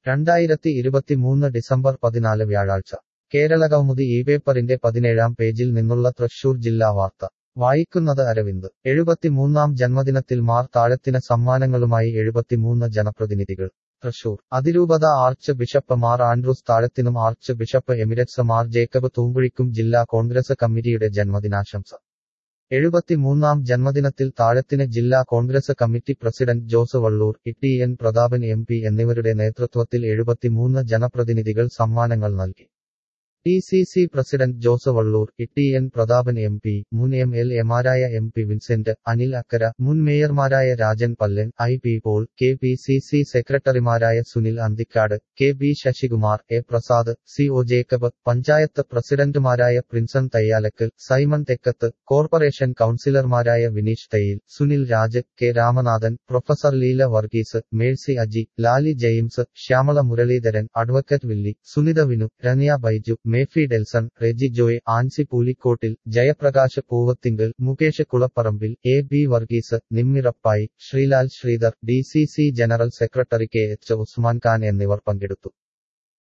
രണ്ടായിരത്തി ഇരുപത്തിമൂന്ന് ഡിസംബർ പതിനാല് വ്യാഴാഴ്ച കേരളകൗമുദി ഈ പേപ്പറിന്റെ പതിനേഴാം പേജിൽ നിന്നുള്ള തൃശൂർ ജില്ലാ വാർത്ത വായിക്കുന്നത് അരവിന്ദ് എഴുപത്തിമൂന്നാം ജന്മദിനത്തിൽ മാർ താഴത്തിന് സമ്മാനങ്ങളുമായി എഴുപത്തിമൂന്ന് ജനപ്രതിനിധികൾ തൃശൂർ അതിരൂപത ആർച്ച് ബിഷപ്പ് മാർ ആൻഡ്രൂസ് താഴത്തിനും archbishop emeritus Mar Jacob തൂമ്പുഴിക്കും ജില്ലാ കോൺഗ്രസ് കമ്മിറ്റിയുടെ ജന്മദിനാശംസ എഴുപത്തിമൂന്നാം ജന്മദിനത്തിൽ താഴത്തിന് ജില്ലാ Congress committee president Jose Vallur T N Prathapan M P എന്നിവരുടെ നേതൃത്വത്തിൽ എഴുപത്തിമൂന്ന് ജനപ്രതിനിധികൾ സമ്മാനങ്ങൾ നൽകി T C C president Jose Vallur T N Prathapan M P മുൻ എം എൽ എമാരായ M P Vincent Anil Akkara മുൻ മേയർമാരായ Rajan Pallan I P Paul K P C C സെക്രട്ടറിമാരായ Sunil Anthikad K B Sasikumar A Prasad C O Jacob panchayat പ്രസിഡന്റുമാരായ പ്രിൻസൺ തയ്യാലക്കൽ സൈമൺ തെക്കത്ത് കോർപ്പറേഷൻ കൌൺസിലർമാരായ Vineesh Thayyil Sunil Raj K Ramanathan professor Leela Varghese Mercy Aji Lali James Shyamala Muraleedharan advocate Willy Sunitha Vinu Raniya Baiju Mefi Delson Reji Joy Ancy Poolikkottil Jayaprakash Poovathingal Mukesh Kulapparambil A B Varghese Nimmi Rappai Sreelal Sreedhar D C C general secretary K H Usman Khan എന്നിവർ പങ്കെടുത്തു